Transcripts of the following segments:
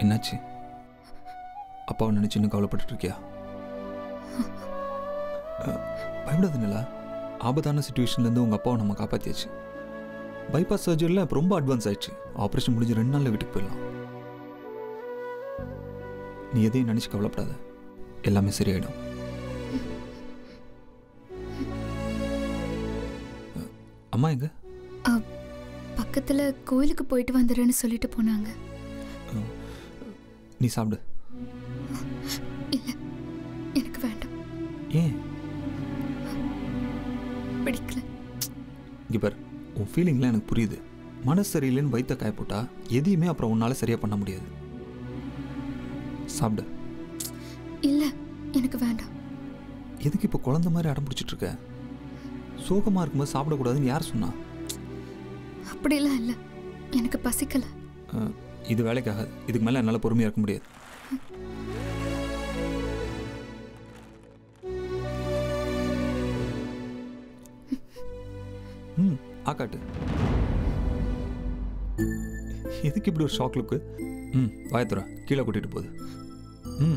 என்னாச்சு அப்பாவை நினச்சி இன்னும் கவலைப்பட்டுட்டு இருக்கியா அஹ், பயப்படாத நிலா ஆபத்தான சுச்சுவேஷன்லேருந்து உங்கள் அப்பாவை நம்ம காப்பாற்றியாச்சு பைபாஸ் சர்ஜரியில் இப்போ ரொம்ப அட்வான்ஸ் ஆயிடுச்சு ஆப்ரேஷன் முடிஞ்சு ரெண்டு நாளில் வீட்டுக்கு போயிடலாம் நீ எதையும் நினச்சி கவலைப்படாத எல்லாமே சரியாயிடும் அஹ், அம்மா எங்க பக்கத்துல கோயிலுக்கு போயிட்டு வந்துடுறேன்னு சொல்லிட்டு போனாங்க நீ சாப்பிடு இல்ல எனக்கு வேண்டாம் ஏன் பிடிக்கல இங்கே பார் உன் ஃபீலிங்லாம் எனக்கு புரியுது மனசு சரியில்லைன்னு வயிற்ற காய போட்டா எதையுமே அப்புறம் உன்னால் சரியாக பண்ண முடியாது சாப்பிடு இல்ல எனக்கு வேண்டாம் எதுக்கு இப்போ குழந்த மாதிரி அடம் பிடிச்சிட்டு இருக்க சோகமாக இருக்கும்போது சாப்பிடக்கூடாதுன்னு யார் சொன்னா அப்படிலாம் இல்ல எனக்கு பசிக்கல அஹ், இது வேலைக்காகாது இதுக்கு மேலே என்னால் பொறுமையாக இருக்க முடியாது ம் ஆக்காட்டு எதுக்கு இப்படி ஒரு ஷாக் லுக்கு ம் வாயத்துற கீழே கூட்டிட்டு போகுது ம்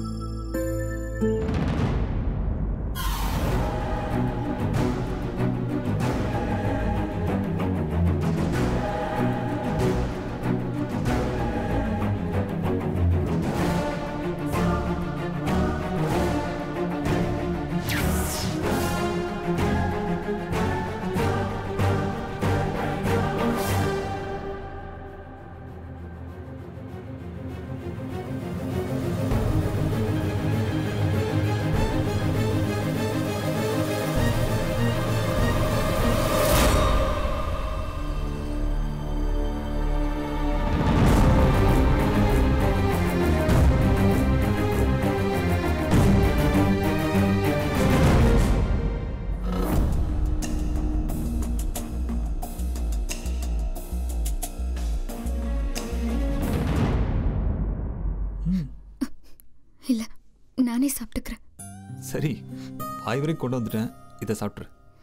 ம் இல்ல நானே சாப்பிட்டுக்கிறேன் சரி பாய் வரைக்கும் கொண்டு வந்துட்டேன் இதை சாப்பிட்ரு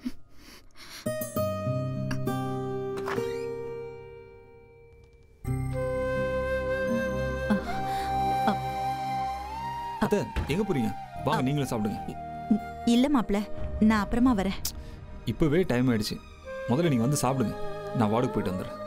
அத்தை எங்க போறீங்க வாங்க நீங்களும் சாப்பிடுங்க இ- இல்ல மாப்ள நான் அப்புறமா வரேன் இப்போவே டைம் ஆயிடுச்சு முதல்ல நீங்கள் வந்து சாப்பிடுங்க நான் வார்டுக்கு போயிட்டு வந்துடுறேன்